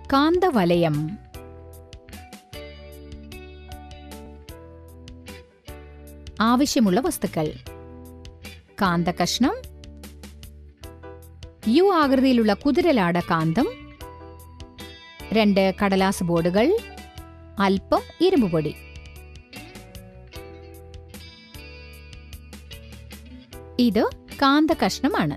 കാന്തവലയം ആവശ്യമുള്ള വസ്തുക്കൾ കാന്തകഷ്ണം യു ആകൃതിയിലുള്ള കുതിരലാട കാന്തം രണ്ട് കടലാസ് ബോർഡുകൾ അല്പം ഇരുമ്പുപൊടി ഇത് കാന്തകഷ്ണമാണ്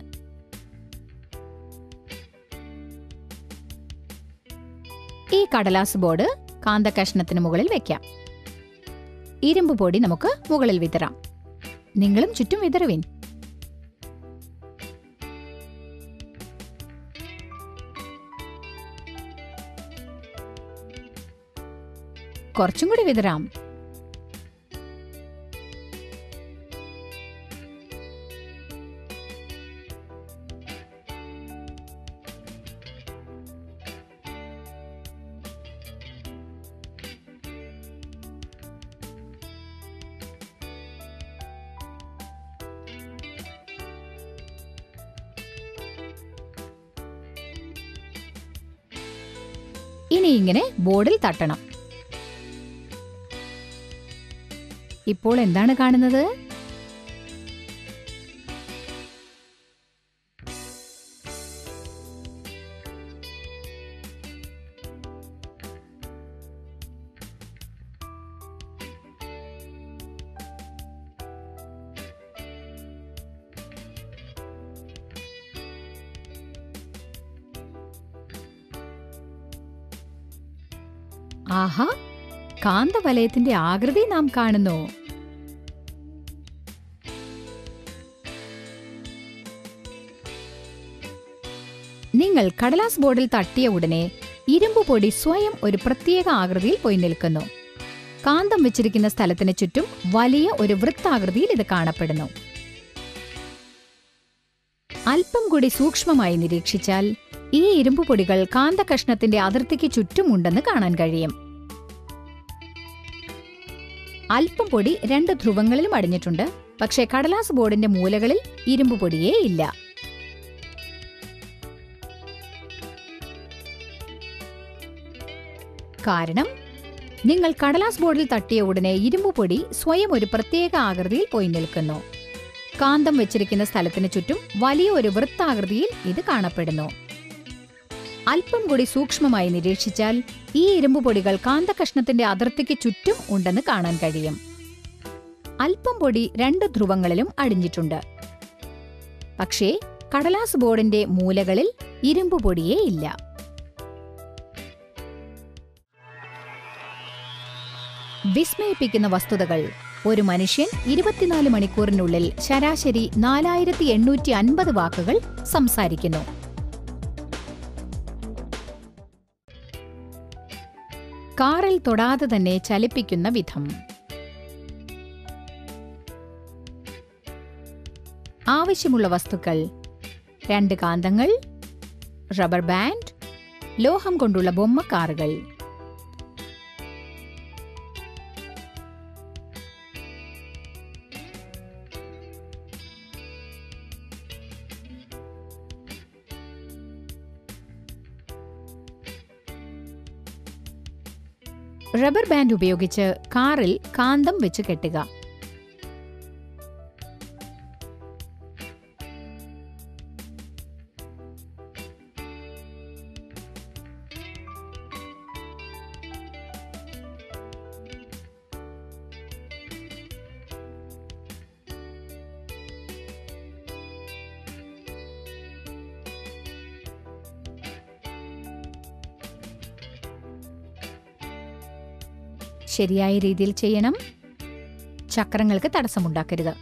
ഈ കടലാസ് ബോർഡ് കാന്തകഷ്ണത്തിന് മുകളിൽ വെക്കാം ഇരുമ്പ് പൊടി നമുക്ക് മുകളിൽ വിതറാം നിങ്ങളും ചുറ്റും വിതറുവിൻ കുറച്ചും കൂടി വിതറാം ഇനി ഇങ്ങനെ ബോർഡിൽ തട്ടണം ഇപ്പോൾ എന്താണ് കാണുന്നത് ആഹാ കാന്തവലയത്തിന്റെ ആകൃതി നാം കാണുന്നു നിങ്ങൾ കടലാസ് ബോർഡിൽ തട്ടിയ ഉടനെ ഇരുമ്പ് പൊടി സ്വയം ഒരു പ്രത്യേക ആകൃതിയിൽ പോയി നിൽക്കുന്നു കാന്തം വെച്ചിരിക്കുന്ന സ്ഥലത്തിന് ചുറ്റും വലിയ ഒരു വൃത്താകൃതിയിൽ ഇത് കാണപ്പെടുന്നു അല്പം കൂടി സൂക്ഷ്മമായി നിരീക്ഷിച്ചാൽ ഈ ഇരുമ്പ് പൊടികൾ കാന്തകഷ്ണത്തിന്റെ അതിർത്തിക്ക് ചുറ്റും ഉണ്ടെന്ന് കാണാൻ കഴിയും അല്പം പൊടി രണ്ട് ധ്രുവങ്ങളിലും അടിഞ്ഞിട്ടുണ്ട് പക്ഷേ കടലാസ് ബോർഡിന്റെ മൂലകളിൽ ഇരുമ്പ് പൊടിയേ ഇല്ല കാരണം നിങ്ങൾ കടലാസ് ബോർഡിൽ തട്ടിയ ഉടനെ ഇരുമ്പ് പൊടി സ്വയം ഒരു പ്രത്യേക ആകൃതിയിൽ പോയി നിൽക്കുന്നു കാന്തം വെച്ചിരിക്കുന്ന സ്ഥലത്തിന് ചുറ്റും വലിയ ഒരു വൃത്താകൃതിയിൽ ഇത് കാണപ്പെടുന്നു അല്പം കൂടി സൂക്ഷ്മമായി നിരീക്ഷിച്ചാൽ ഈ ഇരുമ്പ് പൊടികൾ കാന്തകഷ്ണത്തിന്റെ അതിർത്തിക്ക് ചുറ്റും ഉണ്ടെന്ന് കാണാൻ കഴിയും അല്പം പൊടി രണ്ട് ധ്രുവങ്ങളിലും അടിഞ്ഞിട്ടുണ്ട് പക്ഷേ കടലാസ് ബോർഡിന്റെ മൂലകളിൽ ഇരുമ്പ് പൊടിയേ ഇല്ല വിസ്മയിപ്പിക്കുന്ന വസ്തുതകൾ ഒരു മനുഷ്യൻ ഇരുപത്തിനാല് മണിക്കൂറിനുള്ളിൽ ശരാശരി നാലായിരത്തി എണ്ണൂറ്റി അൻപത് വാക്കുകൾ സംസാരിക്കുന്നു കാറിൽ തൊടാതെ തന്നെ ചലിപ്പിക്കുന്ന വിധം ആവശ്യമുള്ള വസ്തുക്കൾ രണ്ട് കാന്തങ്ങൾ റബ്ബർ ബാൻഡ് ലോഹം കൊണ്ടുള്ള ബൊമ്മ കാറുകൾ റബ്ബർ ബാൻഡ് ഉപയോഗിച്ച് കാറിൽ കാന്തം വെച്ച് കെട്ടുക ശരിയായ രീതിയിൽ ചെയ്യണം ചക്രങ്ങൾക്ക് തടസ്സമുണ്ടാക്കരുത്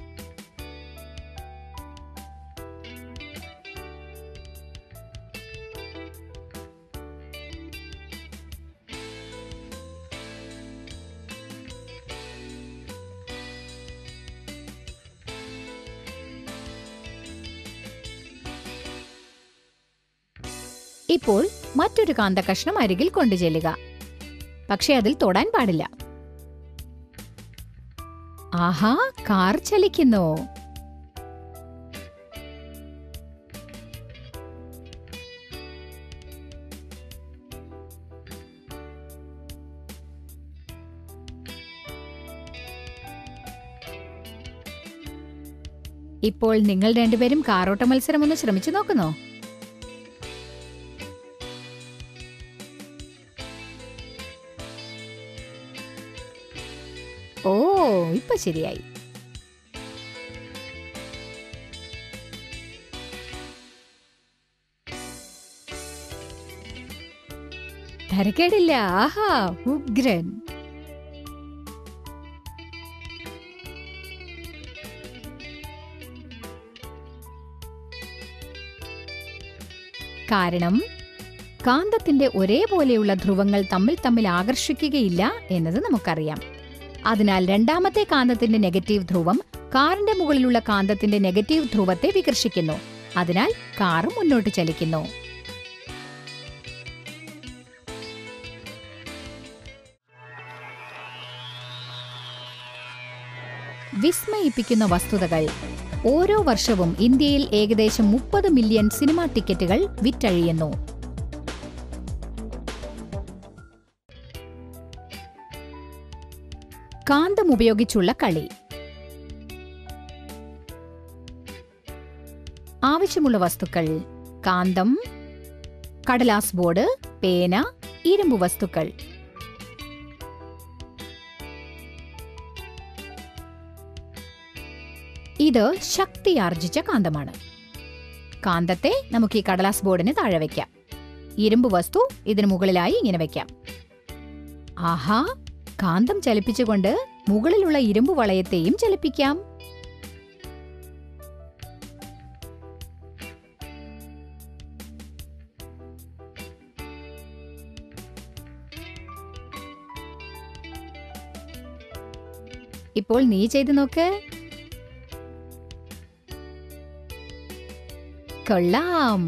ഇപ്പോൾ മറ്റൊരു കാന്തകഷ്ണം അരികിൽ കൊണ്ടുചെല്ലുക പക്ഷെ അതിൽ തൊടാൻ പാടില്ല ആഹാ കാർ ചലിക്കുന്നു ഇപ്പോൾ നിങ്ങൾ രണ്ടുപേരും കാറോട്ട മത്സരം ഒന്ന് ശ്രമിച്ചു നോക്കുന്നോ ഓ ഇപ്പൊ ശരിയായി തരക്കേടില്ല ആഹാ ഉഗ്രൻ കാരണം കാന്തത്തിന്റെ ഒരേപോലെയുള്ള ധ്രുവങ്ങൾ തമ്മിൽ തമ്മിൽ ആകർഷിക്കുകയില്ല എന്നത് നമുക്കറിയാം അതിനാൽ രണ്ടാമത്തെ കാന്തത്തിന്റെ നെഗറ്റീവ് ധ്രുവം കാറിന്റെ മുകളിലുള്ള കാന്തത്തിന്റെ നെഗറ്റീവ് ധ്രുവത്തെ വികർഷിക്കുന്നു അതിനാൽ കാറ് മുന്നോട്ട് ചലിക്കുന്നു വിസ്മയിപ്പിക്കുന്ന വസ്തുതകൾ ഓരോ വർഷവും ഇന്ത്യയിൽ ഏകദേശം മുപ്പത് മില്യൺ സിനിമാ ടിക്കറ്റുകൾ വിറ്റഴിയുന്നു കാന്തം ഉപയോഗിച്ചുള്ള കളി ആവശ്യമുള്ള വസ്തുക്കൾ കാന്തം കടലാസ് ബോർഡ് പേന ഇരുമ്പു വസ്തുക്കൾ ഇത് ശക്തിയാർജിച്ച കാന്തമാണ് കാന്തത്തെ നമുക്ക് ഈ കടലാസ് ബോർഡിന് താഴെ വയ്ക്കാം ഇരുമ്പ് വസ്തു ഇതിന് മുകളിലായി ഇങ്ങനെ വെക്കാം ആഹാ കാന്തം ചലിപ്പിച്ചുകൊണ്ട് മുകളിലുള്ള ഇരുമ്പ് വളയത്തെയും ചലിപ്പിക്കാം ഇപ്പോൾ നീ ചെയ്തു നോക്ക് കൊള്ളാം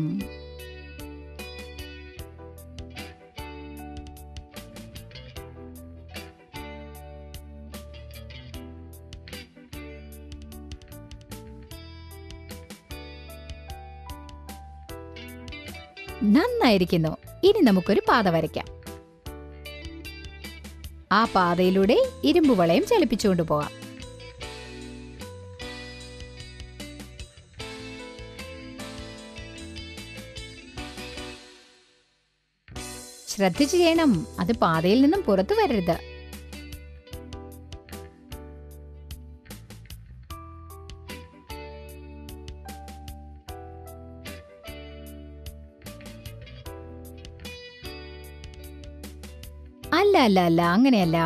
നന്നായിരിക്കുന്നു ഇനി നമുക്കൊരു പാത വരയ്ക്കാം ആ പാതയിലൂടെ ഇരുമ്പ് വളയം ചലിപ്പിച്ചുകൊണ്ട് പോകാം ശ്രദ്ധിച്ചു ചെയ്യണം അത് പാതയിൽ നിന്നും പുറത്തു വരരുത് അല്ല അല്ല അല്ല അങ്ങനെയല്ല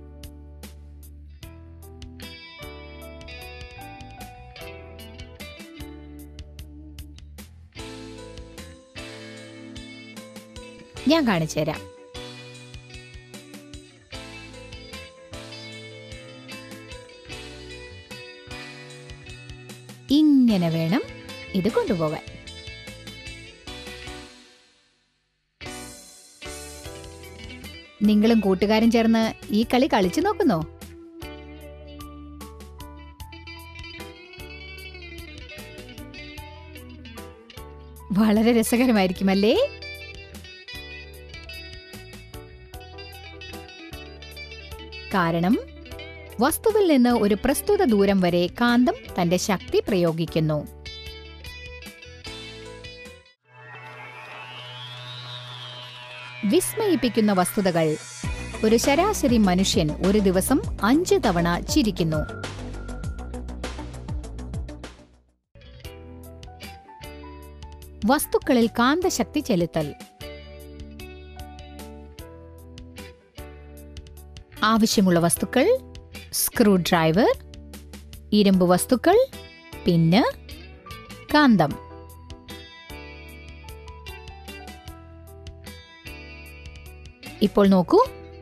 ഞാൻ കാണിച്ചു തരാം ഇങ്ങനെ വേണം ഇത് കൊണ്ടുപോകാൻ നിങ്ങളും കൂട്ടുകാരും ചേർന്ന് ഈ കളി കളിച്ചു നോക്കുന്നോ വളരെ രസകരമായിരിക്കുമല്ലേ കാരണം വസ്തുവിൽ നിന്ന് ഒരു പ്രസ്തുത ദൂരം വരെ കാന്തം തന്റെ ശക്തി പ്രയോഗിക്കുന്നു വിസ്മയിപ്പിക്കുന്ന വസ്തുതകൾ ഒരു ശരാശരി മനുഷ്യൻ ഒരു ദിവസം അഞ്ച് തവണ ചിരിക്കുന്നു വസ്തുക്കളിൽ കാന്തശക്തി ചെലുത്തൽ ആവശ്യമുള്ള വസ്തുക്കൾ സ്ക്രൂ ഡ്രൈവർ ഇരുമ്പ് വസ്തുക്കൾ പിന്ന് കാന്തം ഇപ്പോൾ നോക്കൂ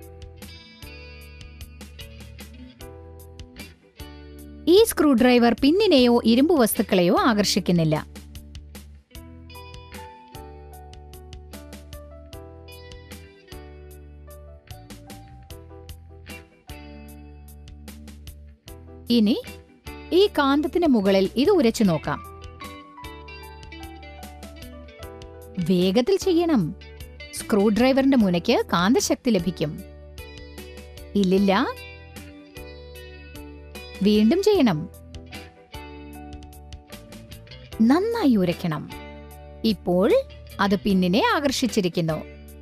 ഈ സ്ക്രൂ ഡ്രൈവർ പിന്നിനെയോ ഇരുമ്പ് വസ്തുക്കളെയോ ആകർഷിക്കുന്നില്ല ഇനി ഈ കാന്തത്തിന് മുകളിൽ ഇത് ഉരച്ചു നോക്കാം വേഗത്തിൽ ചെയ്യണം സ്ക്രൂ ഡ്രൈവറിന്റെ മുനയ്ക്ക് കാന്തശക്തി ലഭിക്കും ഇല്ലില്ല വീണ്ടും ചെയ്യണം നന്നായി ഉരയ്ക്കണം ഇപ്പോൾ അത് പിന്നിനെ ആകർഷിച്ചിരിക്കുന്നു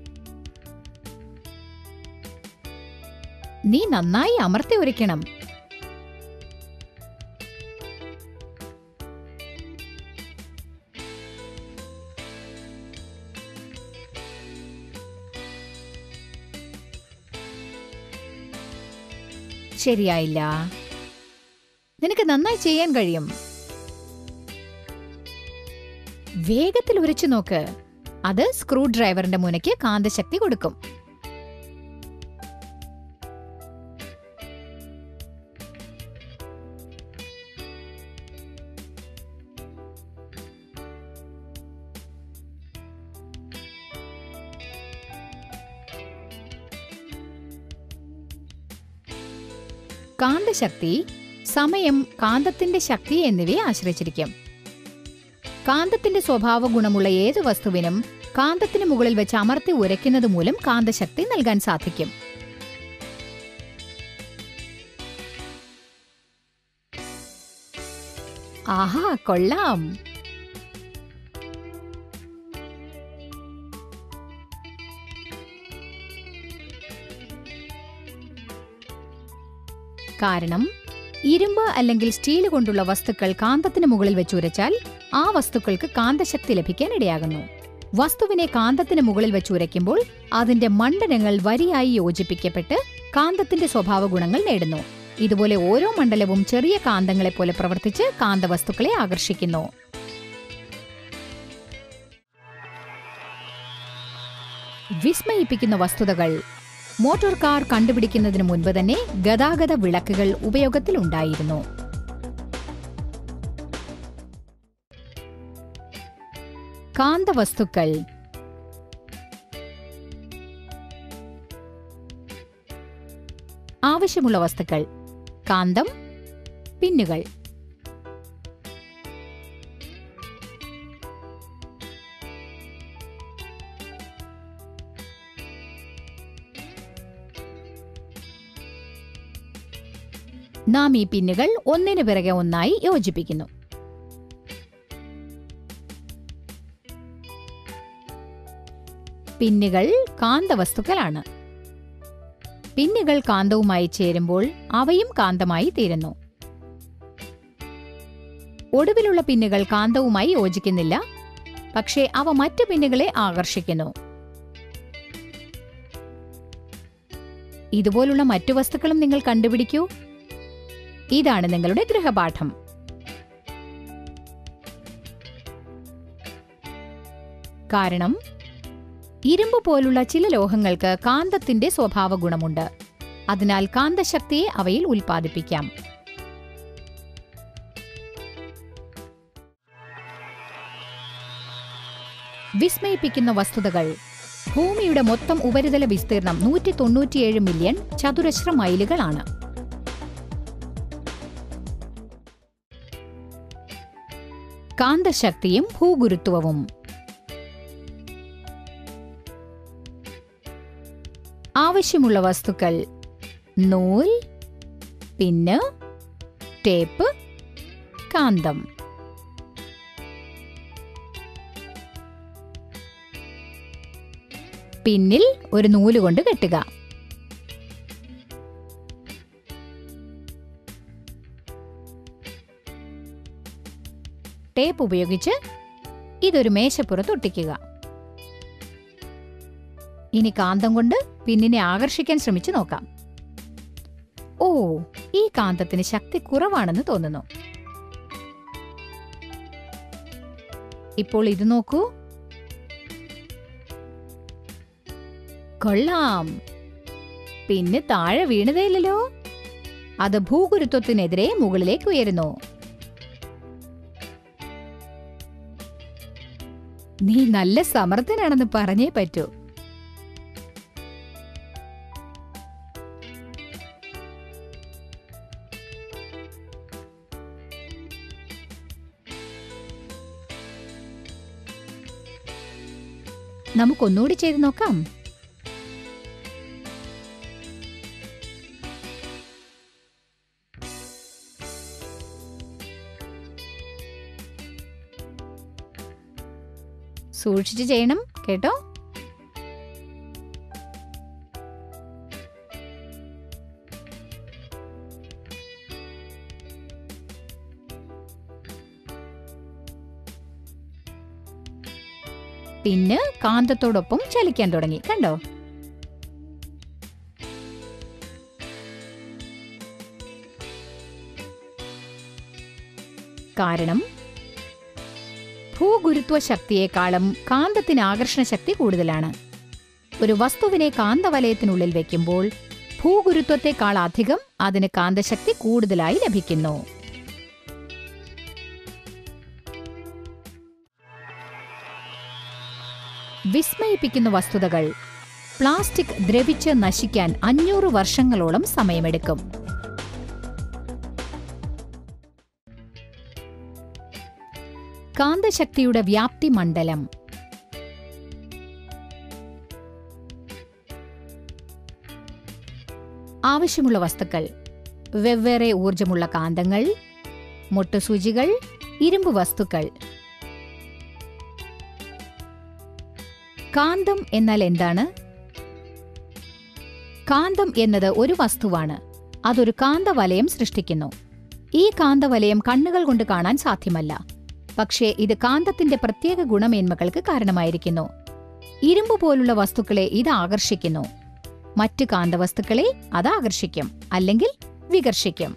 നീ നന്നായി അമർത്തി ഉരയ്ക്കണം ശരിയായില്ല നിനക്ക് നന്നായി ചെയ്യാൻ കഴിയും വേഗത്തിൽ ഉരച്ചു നോക്ക് അത് സ്ക്രൂ ഡ്രൈവറിന്റെ മുനയ്ക്ക് കാന്തശക്തി കൊടുക്കും കാന്തശക്തി സമയം കാന്തത്തിന്റെ ശക്തി എന്നിവയെ ആശ്രയിച്ചിരിക്കും കാന്തത്തിന്റെ സ്വഭാവ ഗുണമുള്ള ഏത് വസ്തുവിനും കാന്തത്തിന് മുകളിൽ വെച്ച് അമർത്തി ഉരയ്ക്കുന്നത് മൂലം കാന്തശക്തി നൽകാൻ സാധിക്കും ആഹാ കൊള്ളാം കാരണം ഇരുമ്പ് അല്ലെങ്കിൽ സ്റ്റീൽ കൊണ്ടുള്ള വസ്തുക്കൾ കാന്തത്തിന് മുകളിൽ വെച്ച് ഉരച്ചാൽ ആ വസ്തുക്കൾക്ക് കാന്തശക്തി ലഭിക്കാൻ ഇടയാകുന്നു വസ്തുവിനെ കാന്തത്തിന് മുകളിൽ വെച്ച് ഉരയ്ക്കുമ്പോൾ അതിന്റെ മണ്ഡലങ്ങൾ വരിയായി യോജിപ്പിക്കപ്പെട്ട് കാന്തത്തിന്റെ സ്വഭാവ ഗുണങ്ങൾ നേടുന്നു ഇതുപോലെ ഓരോ മണ്ഡലവും ചെറിയ കാന്തങ്ങളെ പോലെ പ്രവർത്തിച്ച് കാന്തവസ്തുക്കളെ ആകർഷിക്കുന്നു വിസ്മയിപ്പിക്കുന്ന വസ്തുതകൾ മോട്ടോർ കാർ കണ്ടുപിടിക്കുന്നതിന് മുൻപ് തന്നെ ഗതാഗത വിളക്കുകൾ ഉപയോഗത്തിലുണ്ടായിരുന്നു കാന്തവസ്തുക്കൾ ആവശ്യമുള്ള വസ്തുക്കൾ കാന്തം പിന്നുകൾ നാം ഈ പിന്നുകൾ ഒന്നിനു പിറകെ ഒന്നായി യോജിപ്പിക്കുന്നു പിന്നുകൾ കാന്തവസ്തുക്കളാണ് പിന്നുകൾ കാന്തവുമായി ചേരുമ്പോൾ അവയും കാന്തമായി തീരുന്നു ഒടുവിലുള്ള പിന്നുകൾ കാന്തവുമായി യോജിക്കുന്നില്ല പക്ഷേ അവ മറ്റു പിന്നുകളെ ആകർഷിക്കുന്നു ഇതുപോലുള്ള മറ്റു വസ്തുക്കളും നിങ്ങൾ കണ്ടുപിടിക്കൂ ഇതാണ് നിങ്ങളുടെ ഗൃഹപാഠം കാരണം ഇരുമ്പ് പോലുള്ള ചില ലോഹങ്ങൾക്ക് കാന്തത്തിന്റെ സ്വഭാവ ഗുണമുണ്ട് അതിനാൽ കാന്തശക്തിയെ അവയിൽ ഉൽപ്പാദിപ്പിക്കാം വിസ്മയിപ്പിക്കുന്ന വസ്തുതകൾ ഭൂമിയുടെ മൊത്തം ഉപരിതല വിസ്തീർണം നൂറ്റി തൊണ്ണൂറ്റിയേഴ് മില്യൺ ചതുരശ്ര മൈലുകളാണ് കാന്തശക്തിയും ഭൂഗുരുത്വവും ആവശ്യമുള്ള വസ്തുക്കൾ നൂൽ പിന്ന് ടേപ്പ് കാന്തം പിന്നിൽ ഒരു നൂല് കൊണ്ട് കെട്ടുക ടേപ്പ് ഉപയോഗിച്ച് ഇതൊരു മേശപ്പുറത്ത് ഒട്ടിക്കുക ഇനി കാന്തം കൊണ്ട് പിന്നിനെ ആകർഷിക്കാൻ ശ്രമിച്ചു നോക്കാം ഓ ഈ കാന്തത്തിന് ശക്തി കുറവാണെന്ന് തോന്നുന്നു ഇപ്പോൾ ഇത് നോക്കൂ കൊള്ളാം പിന്നെ താഴെ വീണതേയില്ലല്ലോ അത് ഭൂഗുരുത്വത്തിനെതിരെ മുകളിലേക്ക് ഉയരുന്നു നീ നല്ല സമർത്ഥനാണെന്ന് പറഞ്ഞേ പറ്റൂ നമുക്കൊന്നുകൂടി ചെയ്ത് നോക്കാം സൂക്ഷിച്ചു ചെയ്യണം കേട്ടോ പിന്നെ കാന്തത്തോടൊപ്പം ചലിക്കാൻ തുടങ്ങി കണ്ടോ കാരണം ഭൂഗുരുത്വ ശക്തിയേക്കാളും കാന്തത്തിന് ആകർഷണ ശക്തി കൂടുതലാണ് ഒരു വസ്തുവിനെ കാന്തവലയത്തിനുള്ളിൽ വെക്കുമ്പോൾ ഭൂഗുരുത്വത്തെക്കാൾ അധികം അതിന് കാന്തശക്തി കൂടുതലായി ലഭിക്കുന്നു വിസ്മയിപ്പിക്കുന്ന വസ്തുതകൾ പ്ലാസ്റ്റിക് ദ്രവിച്ച് നശിക്കാൻ അഞ്ഞൂറ് വർഷങ്ങളോളം സമയമെടുക്കും കാന്തശക്തിയുടെ വ്യാപ്തി മണ്ഡലം ആവശ്യമുള്ള വസ്തുക്കൾ വെവ്വേറെ ഊർജമുള്ള കാന്തങ്ങൾ മുട്ടുസൂചികൾ ഇരുമ്പ് വസ്തുക്കൾ കാന്തം എന്നാൽ എന്താണ് കാന്തം എന്നത് ഒരു വസ്തുവാണ് അതൊരു കാന്തവലയം സൃഷ്ടിക്കുന്നു ഈ കാന്തവലയം കണ്ണുകൾ കൊണ്ട് കാണാൻ സാധ്യമല്ല പക്ഷേ ഇത് കാന്തത്തിന്റെ പ്രത്യേക ഗുണമേന്മകൾക്ക് കാരണമായിരിക്കുന്നു ഇരുമ്പ് പോലുള്ള വസ്തുക്കളെ ഇത് ആകർഷിക്കുന്നു മറ്റ് കാന്തവസ്തുക്കളെ അത് ആകർഷിക്കും അല്ലെങ്കിൽ വികർഷിക്കും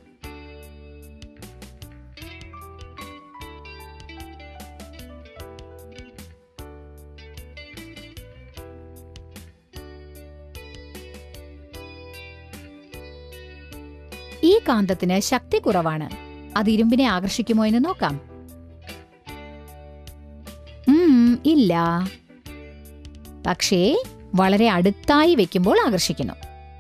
ഈ കാന്തത്തിന് ശക്തി കുറവാണ് അത് ഇരുമ്പിനെ ആകർഷിക്കുമോ എന്ന് നോക്കാം ഉം, ഇല്ല പക്ഷേ വളരെ അടുത്തായി വെക്കുമ്പോൾ ആകർഷിക്കുന്നു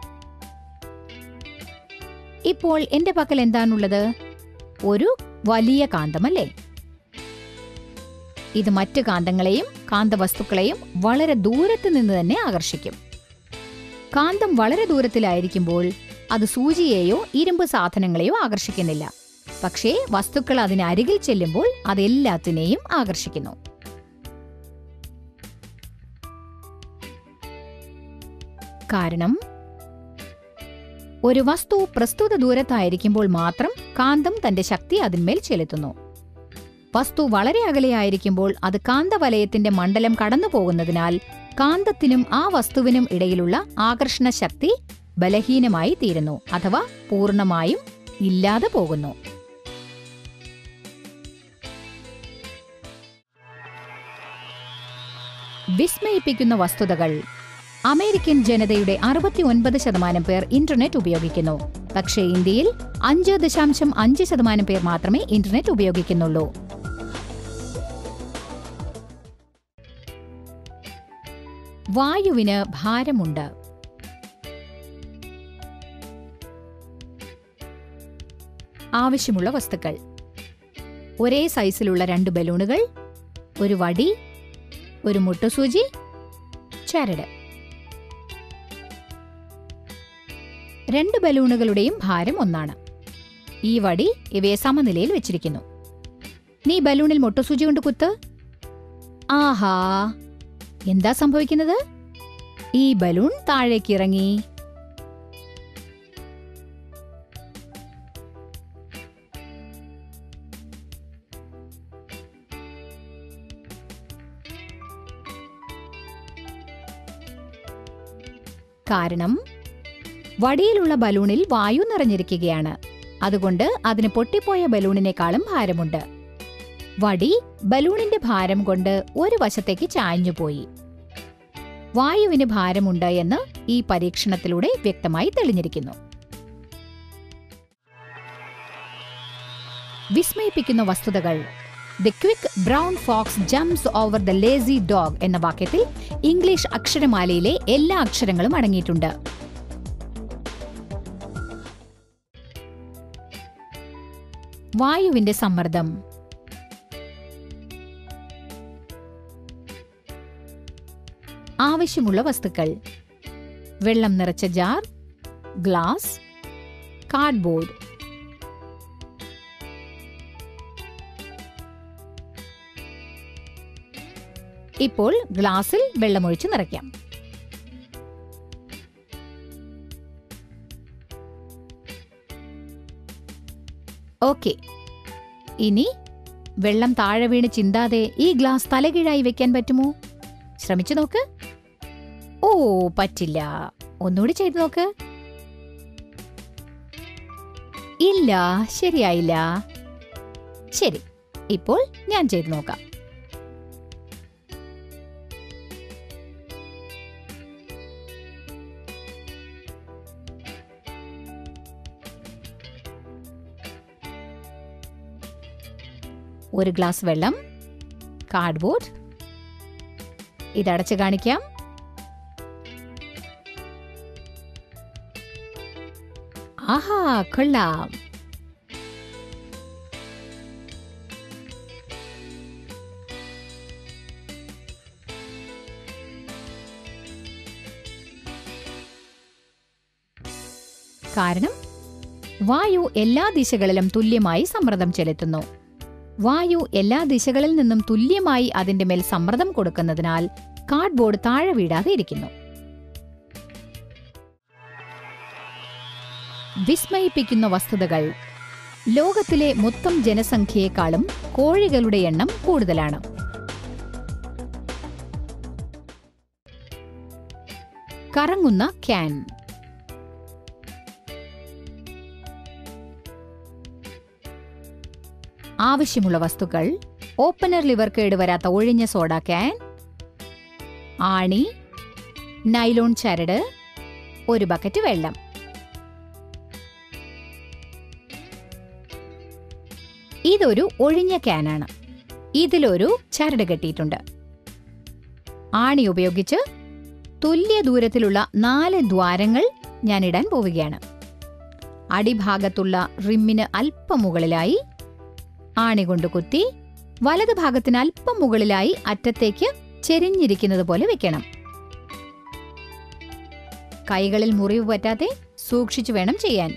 ഇപ്പോൾ എന്റെ പക്കൽ എന്താണുള്ളത് ഒരു വലിയ കാന്തമല്ലേ ഇത് മറ്റ് കാന്തങ്ങളെയും കാന്തവസ്തുക്കളെയും വളരെ ദൂരത്ത് നിന്ന് തന്നെ ആകർഷിക്കും കാന്തം വളരെ ദൂരത്തിലായിരിക്കുമ്പോൾ അത് സൂചിയെയോ ഇരുമ്പ് സാധനങ്ങളെയോ ആകർഷിക്കുന്നില്ല പക്ഷേ വസ്തുക്കൾ അതിന് അരികിൽ ചെല്ലുമ്പോൾ അത് എല്ലാത്തിനെയും ആകർഷിക്കുന്നു കാരണം ഒരു വസ്തു പ്രസ്തുത ദൂരത്തായിരിക്കുമ്പോൾ മാത്രം കാന്തം തന്റെ ശക്തി അതിന്മേൽ ചെലുത്തുന്നു വസ്തു വളരെ അകലെയായിരിക്കുമ്പോൾ അത് കാന്തവലയത്തിന്റെ മണ്ഡലം കടന്നു പോകുന്നതിനാൽ കാന്തത്തിനും ആ വസ്തുവിനും ഇടയിലുള്ള ആകർഷണ ശക്തി ബലഹീനമായി തീരുന്നു അഥവാ പൂർണ്ണമായും ഇല്ലാതെ പോകുന്നു വിസ്മയിപ്പിക്കുന്ന വസ്തുതകൾ അമേരിക്കൻ ജനതയുടെ അറുപത്തിയൊൻപത് ശതമാനം പേർ ഇന്റർനെറ്റ് ഉപയോഗിക്കുന്നു പക്ഷേ ഇന്ത്യയിൽ അഞ്ച് ദശാംശം അഞ്ച് ശതമാനം പേർ മാത്രമേ ഇന്റർനെറ്റ് ഉപയോഗിക്കുന്നുള്ളൂ വായുവിന് ഭാരമുണ്ട് ആവശ്യമുള്ള വസ്തുക്കൾ ഒരേ സൈസിലുള്ള രണ്ട് ബലൂണുകൾ ഒരു വടി ഒരു മുട്ടുസൂചി ചരട് രണ്ട് ബലൂണുകളുടെയും ഭാരം ഒന്നാണ് ഈ വടി ഇവയെ സമനിലയിൽ വെച്ചിരിക്കുന്നു നീ ബലൂണിൽ മുട്ടുസൂചി കൊണ്ട് കുത്ത് ആഹാ എന്താ സംഭവിക്കുന്നത് ഈ ബലൂൺ താഴേക്ക് ഇറങ്ങി കാരണം വടിയിലുള്ള ബലൂണിൽ വായു നിറഞ്ഞിരിക്കുകയാണ് അതുകൊണ്ട് അതിന് പൊട്ടിപ്പോയ ബലൂണിനേക്കാളും ഭാരമുണ്ട് വടി ബലൂണിന്റെ ഭാരം കൊണ്ട് ഒരു വശത്തേക്ക് ചാഞ്ഞുപോയി വായുവിന് ഭാരമുണ്ട് എന്ന് ഈ പരീക്ഷണത്തിലൂടെ വ്യക്തമായി തെളിഞ്ഞിരിക്കുന്നു വിസ്മയിപ്പിക്കുന്ന വസ്തുതകൾ the quick brown fox jumps over the lazy dog എന്ന വാക്യത്തിൽ ഇംഗ്ലീഷ് അക്ഷരമാലയിലെ എല്ലാ അക്ഷരങ്ങളും അടങ്ങിയിട്ടുണ്ട് വായുവിന്റെ സമ്മർദ്ദം ആവശ്യമുള്ള വസ്തുക്കൾ വെള്ളം നിറച്ച ജാർ ഗ്ലാസ് കാർഡ്ബോർഡ് ഇപ്പോൾ ഗ്ലാസ്സിൽ വെള്ളമൊഴിച്ച് നിറയ്ക്കാം ഓക്കെ ഇനി വെള്ളം താഴെ വീണ് ചിന്താതെ ഈ ഗ്ലാസ് തലകീഴായി വെക്കാൻ പറ്റുമോ ശ്രമിച്ചു നോക്ക് ഓ പറ്റില്ല ഒന്നുകൂടി ചെയ്തു നോക്ക് ഇല്ല ശരിയായില്ല ശരി ഇപ്പോൾ ഞാൻ ചെയ്തു നോക്കാം ഒരു ഗ്ലാസ് വെള്ളം കാർഡ്ബോർഡ് ഇതടച്ച് കാണിക്കാം ആഹാ കൊള്ളാം കാരണം വായു എല്ലാ ദിശകളിലും തുല്യമായി സമ്മർദ്ദം ചെലുത്തുന്നു വായു എല്ലാ ദിശകളിൽ നിന്നും തുല്യമായി അതിന്റെ മേൽ സമ്മർദ്ദം കൊടുക്കുന്നതിനാൽ കാർഡ്ബോർഡ് താഴെ വീഴാതെ ഇരിക്കുന്നു വിസ്മയിപ്പിക്കുന്ന വസ്തുതകൾ ലോകത്തിലെ മൊത്തം ജനസംഖ്യയെക്കാളും കോഴികളുടെ എണ്ണം കൂടുതലാണ് കറങ്ങുന്ന ക്യാൻ ആവശ്യമുള്ള വസ്തുക്കൾ ഓപ്പണർ ലിവർ കേടുവരാത്ത ഒഴിഞ്ഞ സോഡ ക്യാൻ ആണി നൈലോൺ ചരട് ഒരു ബക്കറ്റ് വെള്ളം ഇതൊരു ഒഴിഞ്ഞ ക്യാനാണ് ഇതിലൊരു ചരട് കെട്ടിയിട്ടുണ്ട് ആണി ഉപയോഗിച്ച് തുല്യ ദൂരത്തിലുള്ള നാല് ദ്വാരങ്ങൾ ഞാൻ ഇടാൻ പോവുകയാണ് അടിഭാഗത്തുള്ള റിമ്മിന് അല്പം മുകളിലായി ആണി കൊണ്ട് കുത്തി വലത് ഭാഗത്തിന് അല്പം മുകളിലായി അറ്റത്തേക്ക് ചെരിഞ്ഞിരിക്കുന്നത് പോലെ വെക്കണം കൈകളിൽ മുറിവ് പറ്റാതെ സൂക്ഷിച്ചു വേണം ചെയ്യാൻ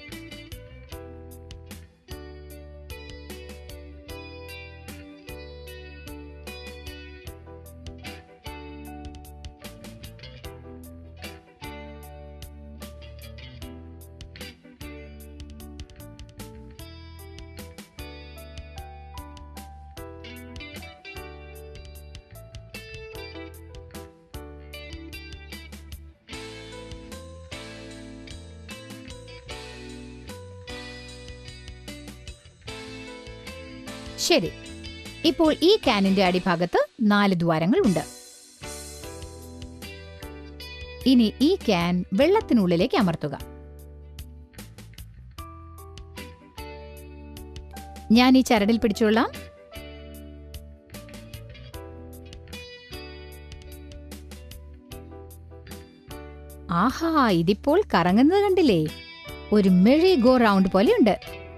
ശരി ഇപ്പോൾ ഈ ക്യാനിന്റെ അടിഭാഗത്ത് നാല് ദ്വാരങ്ങൾ ഉണ്ട് ഇനി ഈ ക്യാൻ വെള്ളത്തിനുള്ളിലേക്ക് അമർത്തുക ഞാൻ ഈ ചരടിൽ പിടിച്ചോളാം ആഹാ ഇതിപ്പോൾ കറങ്ങുന്നത് കണ്ടില്ലേ ഒരു മെഴി ഗോ റൗണ്ട് പോലെയുണ്ട്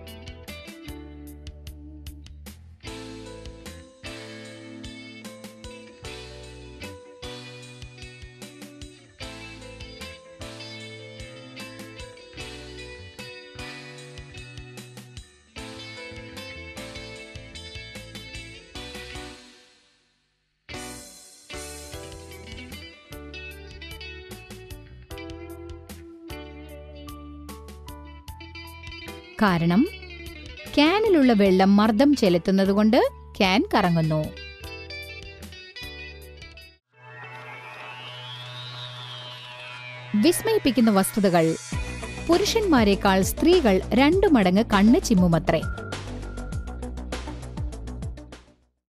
കാരണം ക്യാനിലുള്ള വെള്ളം മർദ്ദം ചെലുത്തുന്നതുകൊണ്ട് ക്യാൻ കറങ്ങുന്നു വിസ്മയിപ്പിക്കുന്ന വസ്തുതകൾ പുരുഷന്മാരെക്കാൾ സ്ത്രീകൾ രണ്ടു മടങ്ങ് കണ്ണ് ചിമ്മുമത്രേ